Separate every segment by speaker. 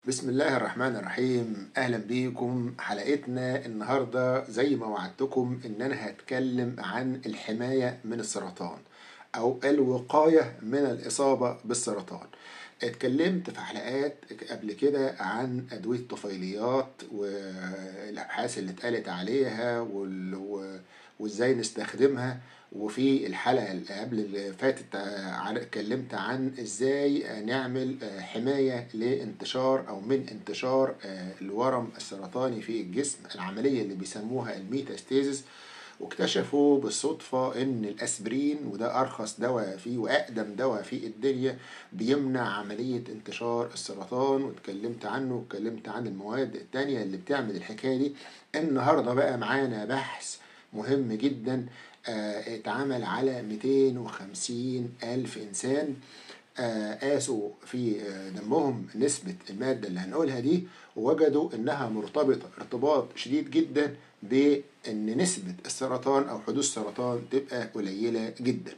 Speaker 1: بسم الله الرحمن الرحيم اهلا بيكم حلقتنا النهارده زي ما وعدتكم ان انا هتكلم عن الحمايه من السرطان او الوقايه من الاصابه بالسرطان اتكلمت في حلقات قبل كده عن ادويه الطفيليات والابحاث اللي اتقالت عليها وال... و- وازاي نستخدمها وفي الحلقه اللي قبل اللي فاتت عن- اتكلمت عن ازاي نعمل حمايه لانتشار او من انتشار الورم السرطاني في الجسم العمليه اللي بيسموها الميتاستيزس واكتشفوا بالصدفة إن الأسبرين وده أرخص دواء فيه وأقدم دواء في الدنيا بيمنع عملية انتشار السرطان واتكلمت عنه واتكلمت عن المواد التانية اللي بتعمل الحكاية دي النهاردة بقى معانا بحث مهم جدا آه، اتعمل على 250 ألف إنسان آه، قاسوا في آه، دمهم نسبة المادة اللي هنقولها دي ووجدوا إنها مرتبطة ارتباط شديد جدا بإن نسبة السرطان أو حدوث السرطان تبقى قليلة جدا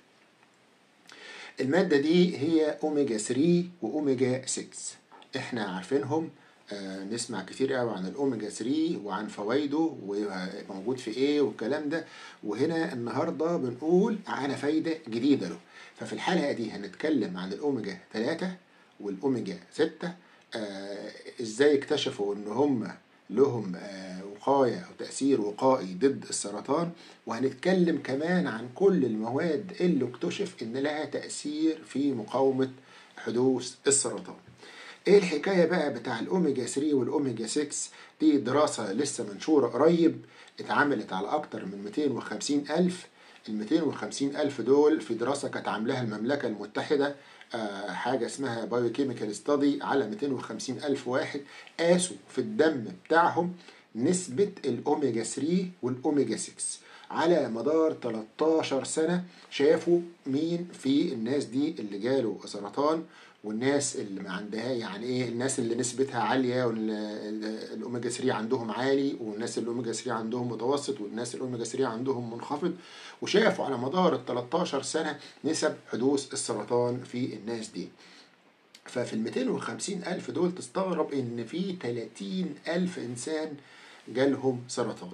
Speaker 1: المادة دي هي أوميجا 3 وأوميجا 6 احنا عارفينهم آه، نسمع كتير قوي عن الاوميجا 3 وعن فوائده وموجود في ايه والكلام ده وهنا النهارده بنقول على فايده جديده له ففي الحلقه دي هنتكلم عن الاوميجا 3 والاوميجا 6 آه ازاي اكتشفوا ان هم لهم آه وقايه او تاثير وقائي ضد السرطان وهنتكلم كمان عن كل المواد اللي اكتشف ان لها تاثير في مقاومه حدوث السرطان ايه الحكايه بقى بتاع الاوميجا 3 والاوميجا 6 دي دراسه لسه منشوره قريب اتعملت على اكتر من 250 الف ال 250 الف دول في دراسه كانت عاملاها المملكه المتحده آه، حاجه اسمها بايوكيميكال ستادي على 250 الف واحد قاسوا في الدم بتاعهم نسبه الاوميجا 3 والاوميجا 6 على مدار 13 سنه شافوا مين في الناس دي اللي جاله سرطان والناس اللي ما عندها يعني ايه الناس اللي نسبتها عاليه والاوميجا 3 عندهم عالي والناس اللي الاوميجا 3 عندهم متوسط والناس اللي الاوميجا 3 عندهم منخفض وشافوا على مدار ال 13 سنه نسب حدوث السرطان في الناس دي ففي ال 250 ألف دول تستغرب إن في 30 ألف إنسان جالهم سرطان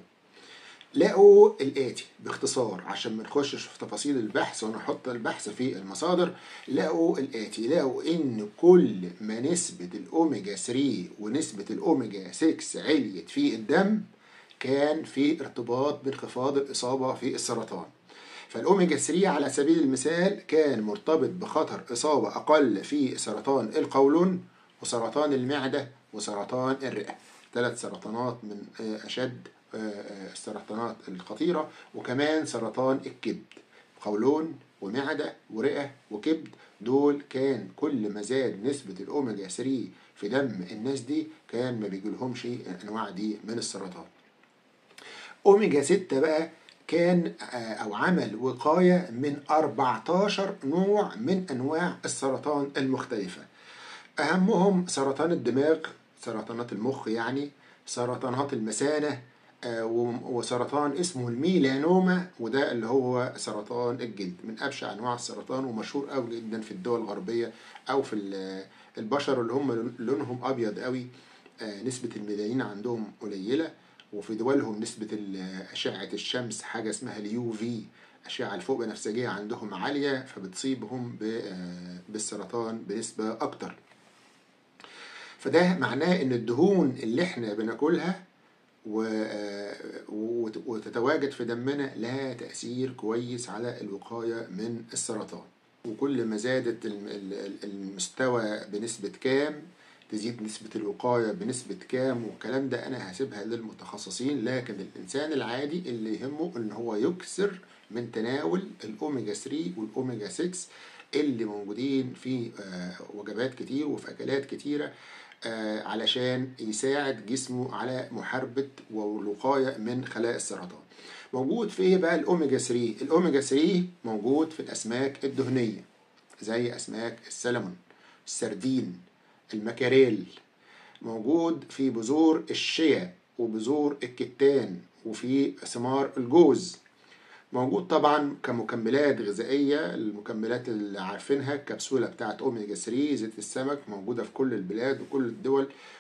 Speaker 1: لقوا الآتي باختصار عشان ما نخشش في تفاصيل البحث ونحط البحث في المصادر لقوا الآتي لقوا إن كل ما نسبة الأوميجا 3 ونسبة الأوميجا 6 عليت في الدم كان في ارتباط بانخفاض الإصابة في السرطان فالأوميجا 3 على سبيل المثال كان مرتبط بخطر إصابة أقل في سرطان القولون وسرطان المعدة وسرطان الرئة ثلاث سرطانات من آه، أشد آه، آه، السرطانات الخطيرة وكمان سرطان الكبد قولون ومعدة ورئة وكبد دول كان كل ما زاد نسبة الأوميجا 3 في دم الناس دي كان ما بيجيلهمش الأنواع دي من السرطان اوميجا 6 بقى كان آه، او عمل وقايه من 14 نوع من انواع السرطان المختلفه اهمهم سرطان الدماغ سرطانات المخ يعني سرطانات المثانه آه، و- وسرطان اسمه الميلانوما وده اللي هو سرطان الجلد من ابشع انواع السرطان ومشهور قوي جدا في الدول الغربيه او في ال- البشر اللي هم لونهم ابيض قوي آه، نسبه الميلانين عندهم قليله وفي دولهم نسبة ال- أشعة الشمس حاجة اسمها اليو في أشعة الفوق بنفسجية عندهم عالية فبتصيبهم ب- آه، بالسرطان بنسبة أكتر فده معناه إن الدهون اللي إحنا بناكلها و- آه، وت- وتتواجد في دمنا لها تأثير كويس على الوقاية من السرطان وكل ما زادت الم- ال- ال- المستوى بنسبة كام تزيد نسبة الوقاية بنسبة كام والكلام ده أنا هسيبها للمتخصصين لكن الإنسان العادي اللي يهمه إن هو يكثر من تناول الأوميجا 3 والأوميجا 6 اللي موجودين في آه، وجبات كتير وفي أكلات كتيرة آه، علشان يساعد جسمه على محاربة والوقاية من خلايا السرطان موجود في ايه بقى الاوميجا 3 الاوميجا 3 موجود في الاسماك الدهنيه زي اسماك السلمون السردين المكاريل موجود في بذور الشيا وبذور الكتان وفي ثمار الجوز موجود طبعا كمكملات غذائية المكملات اللي عارفينها الكبسولة بتاعت أوميجا 3 زيت السمك موجودة في كل البلاد وكل الدول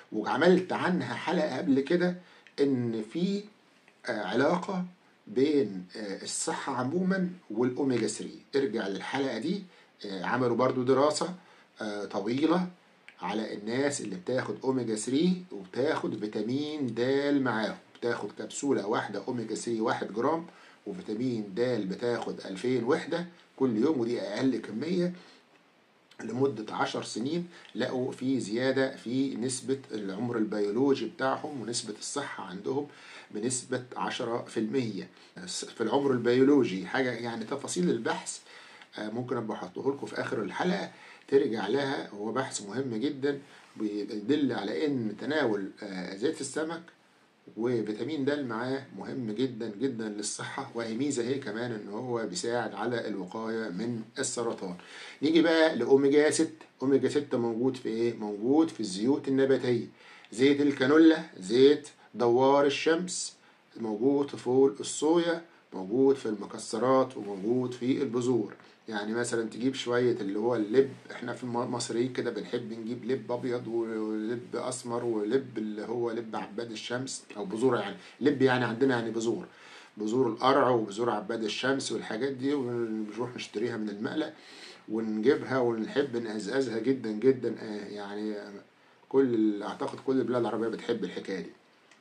Speaker 1: وعملت عنها حلقة قبل كده إن في آه، علاقة بين آه، الصحة عموما والأوميجا 3 ارجع للحلقة دي آه، عملوا برضو دراسة آه، طويلة على الناس اللي بتاخد أوميجا 3 وبتاخد فيتامين د معاهم بتاخد كبسولة واحدة أوميجا 3 واحد جرام وفيتامين د بتاخد 2000 وحدة كل يوم ودي أقل كمية لمدة عشر سنين لقوا في زيادة في نسبة العمر البيولوجي بتاعهم ونسبة الصحة عندهم بنسبة عشرة في المية في العمر البيولوجي حاجة يعني تفاصيل البحث آه، ممكن أبقى أحطه لكم في آخر الحلقة ترجع لها هو بحث مهم جدا بيدل على إن تناول آه، زيت السمك وفيتامين د معاه مهم جدا جدا للصحة وهي ميزة هي كمان ان هو بيساعد على الوقاية من السرطان نيجي بقى لأوميجا 6 أوميجا 6 موجود في ايه؟ موجود في الزيوت النباتية زيت الكانولا زيت دوار الشمس موجود في فول الصويا موجود في المكسرات وموجود في البذور يعني مثلا تجيب شوية اللي هو اللب احنا في المصريين كده بنحب نجيب لب ابيض ولب اسمر ولب اللي هو لب عباد الشمس او بذور يعني لب يعني عندنا يعني بذور بذور القرع وبذور عباد الشمس والحاجات دي ونروح نشتريها من المقلة ونجيبها ونحب نقزقزها جدا جدا آه، يعني كل اعتقد كل البلاد العربية بتحب الحكاية دي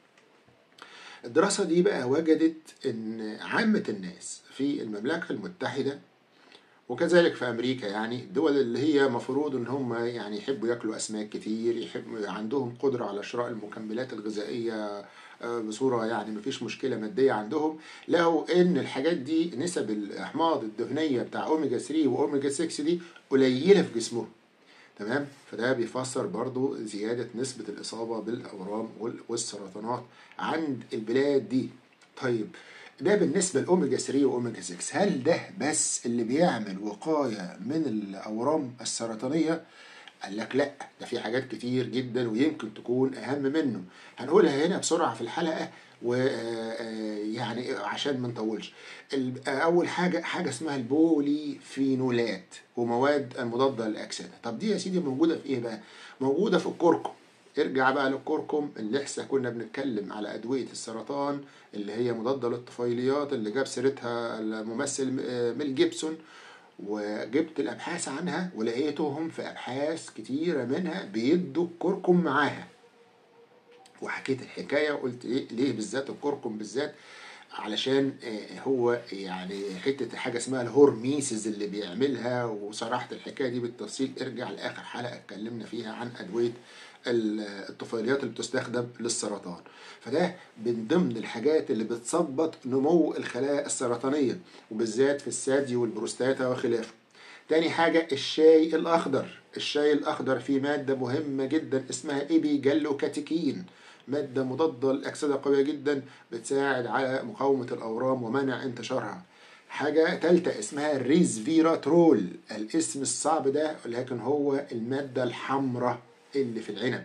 Speaker 1: الدراسة دي بقى وجدت ان عامة الناس في المملكة المتحدة وكذلك في امريكا يعني الدول اللي هي مفروض ان هم يعني يحبوا ياكلوا اسماك كتير يحبوا عندهم قدره على شراء المكملات الغذائيه آه، بصوره يعني مفيش مشكله ماديه عندهم لقوا ان الحاجات دي نسب الاحماض الدهنيه بتاع اوميجا 3 واوميجا 6 دي قليله في جسمهم تمام فده بيفسر برضو زيادة نسبة الإصابة بالأورام وال- والسرطانات عند البلاد دي طيب ده بالنسبة لأوميجا 3 وأوميجا 6 هل ده بس اللي بيعمل وقاية من الأورام السرطانية؟ قال لك لا ده في حاجات كتير جدا ويمكن تكون أهم منه هنقولها هنا بسرعة في الحلقة ويعني عشان ما نطولش ال- أول حاجة حاجة اسمها البولي فينولات ومواد المضادة للأكسدة طب دي يا سيدي موجودة في إيه بقى؟ موجودة في الكركم ارجع بقى للكركم اللي لسه كنا بنتكلم على أدوية السرطان اللي هي مضادة للطفيليات اللي جاب سيرتها الممثل م- ميل جيبسون وجبت الأبحاث عنها ولقيتهم في أبحاث كتيرة منها بيدوا الكركم معاها وحكيت الحكاية وقلت إيه ليه بالذات الكركم بالذات علشان آه، هو يعني حتة حاجة اسمها الهورميسز اللي بيعملها وشرحت الحكاية دي بالتفصيل ارجع لآخر حلقة اتكلمنا فيها عن أدوية ال- الطفيليات اللي بتستخدم للسرطان فده من ضمن الحاجات اللي بتثبط نمو الخلايا السرطانية وبالذات في الثدي والبروستاتا وخلافه تاني حاجة الشاي الأخضر الشاي الأخضر فيه مادة مهمة جدا اسمها إيبي جالوكاتيكين مادة مضادة للأكسدة قوية جدا بتساعد على مقاومة الأورام ومنع انتشارها حاجة تالتة اسمها الريزفيراترول الاسم الصعب ده لكن هو المادة الحمراء اللي في العنب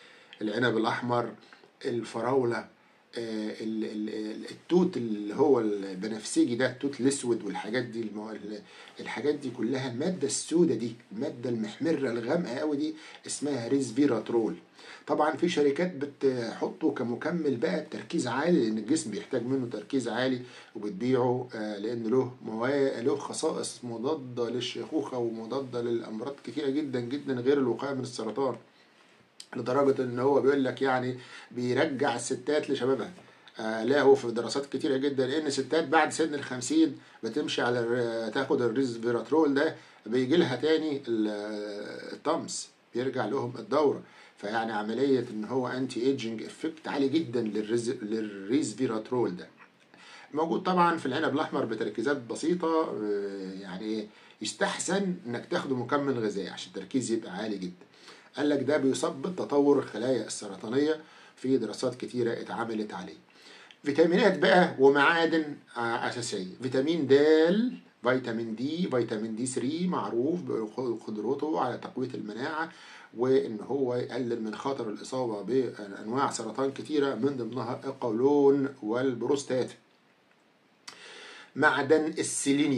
Speaker 1: العنب الأحمر الفراولة آه، ال- ال- التوت اللي هو البنفسجي ده التوت الاسود والحاجات دي المو... ال- الحاجات دي كلها الماده السوداء دي الماده المحمره الغامقه قوي دي اسمها ريزفيراترول طبعا في شركات بتحطه كمكمل بقى بتركيز عالي لان الجسم بيحتاج منه تركيز عالي وبتبيعه آه، لان له موا... له خصائص مضاده للشيخوخه ومضاده للامراض كتيره جدا جدا غير الوقايه من السرطان لدرجة إن هو بيقول لك يعني بيرجع الستات لشبابها آه لاقوا في دراسات كتيرة جدا إن الستات بعد سن الخمسين بتمشي على الر- تاخد الريزفيراترول ده بيجي لها تاني ال- الطمس بيرجع لهم الدورة فيعني عملية إن هو أنتي ايجنج افكت عالي جدا للريز للريزفيراترول ده موجود طبعا في العنب الاحمر بتركيزات بسيطه آه، يعني يستحسن انك تاخده مكمل غذائي عشان التركيز يبقى عالي جدا قال لك ده بيثبط تطور الخلايا السرطانيه في دراسات كتيره اتعملت عليه فيتامينات بقى ومعادن آه، اساسيه فيتامين د فيتامين دي فيتامين دي 3 معروف بقدرته على تقويه المناعه وان هو يقلل من خطر الاصابه بانواع سرطان كتيره من ضمنها القولون والبروستات معدن السيلينيوم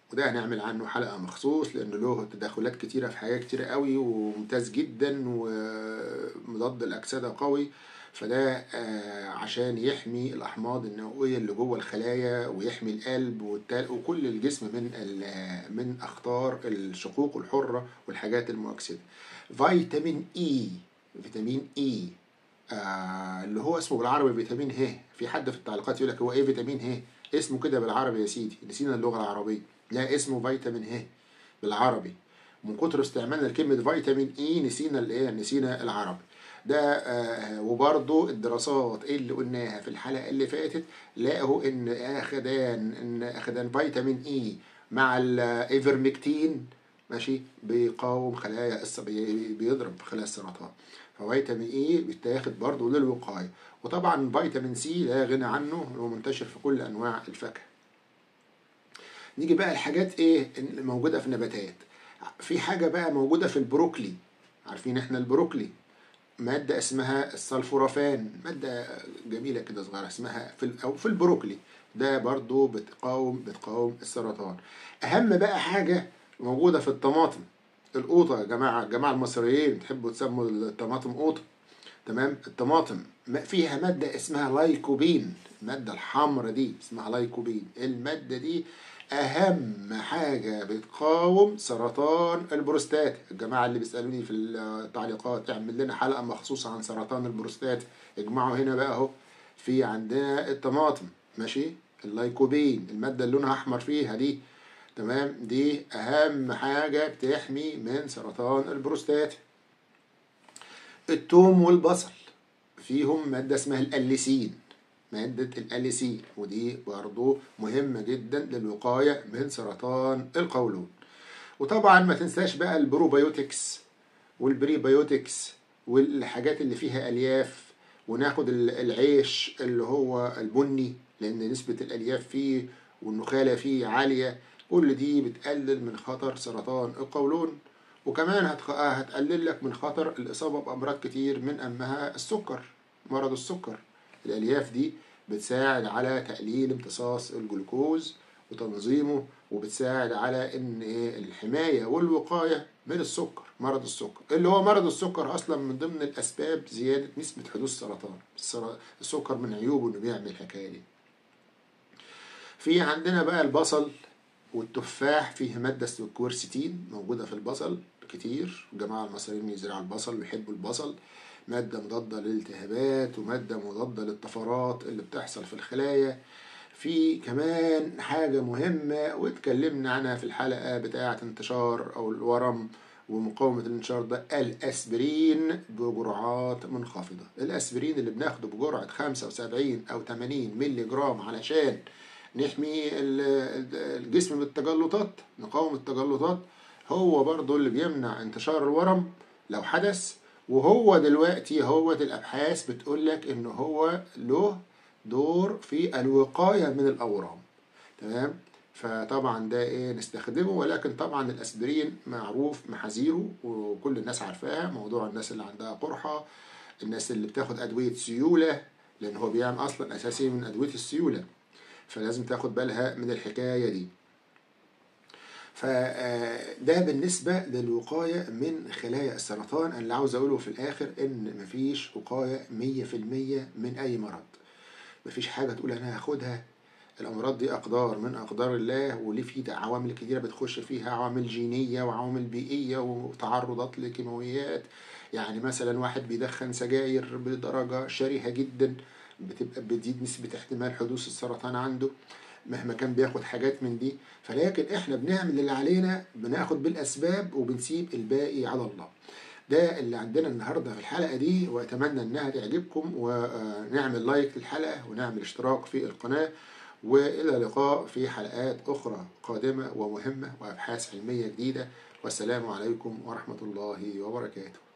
Speaker 1: وده هنعمل عنه حلقة مخصوص لأنه له تدخلات كتيرة في حاجات كتيرة قوي وممتاز جدا ومضاد الأكسدة قوي فده آه، عشان يحمي الأحماض النووية اللي جوه الخلايا ويحمي القلب والتال وكل الجسم من ال- من أخطار الشقوق الحرة والحاجات المؤكسدة فيتامين إي فيتامين إي آه اللي هو اسمه بالعربي فيتامين ه في حد في التعليقات يقول لك هو ايه فيتامين ه اسمه كده بالعربي يا سيدي نسينا اللغه العربية لا اسمه فيتامين ه بالعربي من كتر استعمالنا لكلمة فيتامين اي نسينا الايه نسينا العربي ده آه وبرضو الدراسات اللي قلناها في الحلقة اللي فاتت لقوا ان اخدان ان اخدان فيتامين اي مع الايفرمكتين ماشي بيقاوم خلايا الس- بي- بيضرب خلايا السرطان ففيتامين اي بيتاخد برضه للوقايه وطبعا فيتامين سي لا غنى عنه هو منتشر في كل انواع الفاكهه نيجي بقى الحاجات ايه اللي موجوده في النباتات في حاجه بقى موجوده في البروكلي عارفين احنا البروكلي مادة اسمها السلفورافان مادة جميلة كده صغيرة اسمها في ال- أو في البروكلي ده برضو بتقاوم بتقاوم السرطان أهم بقى حاجة موجودة في الطماطم القوطة يا جماعة الجماعة المصريين تحبوا تسموا الطماطم قوطة تمام الطماطم ما- فيها مادة اسمها لايكوبين المادة الحمراء دي اسمها لايكوبين المادة دي أهم حاجة بتقاوم سرطان البروستات الجماعة اللي بيسألوني في التعليقات اعمل لنا حلقة مخصوصة عن سرطان البروستات اجمعوا هنا بقى اهو في عندنا الطماطم ماشي اللايكوبين المادة اللي لونها أحمر فيها دي تمام دي أهم حاجة بتحمي من سرطان البروستات التوم والبصل فيهم مادة اسمها الأليسين مادة الأليسين ودي برضو مهمة جدا للوقاية من سرطان القولون وطبعا ما تنساش بقى البروبيوتكس والبريبيوتكس والحاجات اللي فيها ألياف وناخد ال- العيش اللي هو البني لأن نسبة الألياف فيه والنخالة فيه عالية كل دي بتقلل من خطر سرطان القولون وكمان هتخ- هتقلل لك من خطر الإصابة بأمراض كتير من أهمها السكر مرض السكر الألياف دي بتساعد على تقليل امتصاص الجلوكوز وتنظيمه وبتساعد على ان إيه الحمايه والوقايه من السكر مرض السكر اللي هو مرض السكر اصلا من ضمن الاسباب زياده نسبه حدوث سرطان السر- السكر من عيوبه انه بيعمل الحكايه دي في عندنا بقى البصل والتفاح فيه مادة اسمها الكويرستين موجودة في البصل كتير الجماعة المصريين يزرعوا البصل ويحبوا البصل مادة مضادة للالتهابات ومادة مضادة للطفرات اللي بتحصل في الخلايا في كمان حاجة مهمة واتكلمنا عنها في الحلقة بتاعة انتشار أو الورم ومقاومة الانتشار ده الأسبرين بجرعات منخفضة الأسبرين اللي بناخده بجرعة 75 أو 80 مللي جرام علشان نحمي ال- ال- الجسم من التجلطات نقاوم التجلطات هو برضو اللي بيمنع انتشار الورم لو حدث وهو دلوقتي هو الأبحاث بتقول لك إن هو له دور في الوقاية من الأورام تمام فطبعا ده ايه نستخدمه ولكن طبعا الاسبرين معروف محاذيره وكل الناس عارفاها موضوع الناس اللي عندها قرحة الناس اللي بتاخد أدوية سيولة لأن هو بيعمل أصلا أساسي من أدوية السيولة فلازم تاخد بالها من الحكاية دي فده بالنسبة للوقاية من خلايا السرطان أنا اللي عاوز أقوله في الآخر إن مفيش وقاية مية في المية من أي مرض مفيش حاجة تقول أنا هاخدها الأمراض دي أقدار من أقدار الله وليه في عوامل كتيرة بتخش فيها عوامل جينية وعوامل بيئية وتعرضات لكيماويات يعني مثلا واحد بيدخن سجاير بدرجة شرهة جدا بتبقى بتزيد نسبة احتمال حدوث السرطان عنده مهما كان بياخد حاجات من دي فلكن احنا بنعمل اللي علينا بناخد بالأسباب وبنسيب الباقي على الله ده اللي عندنا النهاردة في الحلقة دي وأتمنى إنها تعجبكم ونعمل لايك للحلقة ونعمل اشتراك في القناة وإلى اللقاء في حلقات أخرى قادمة ومهمة وأبحاث علمية جديدة والسلام عليكم ورحمة الله وبركاته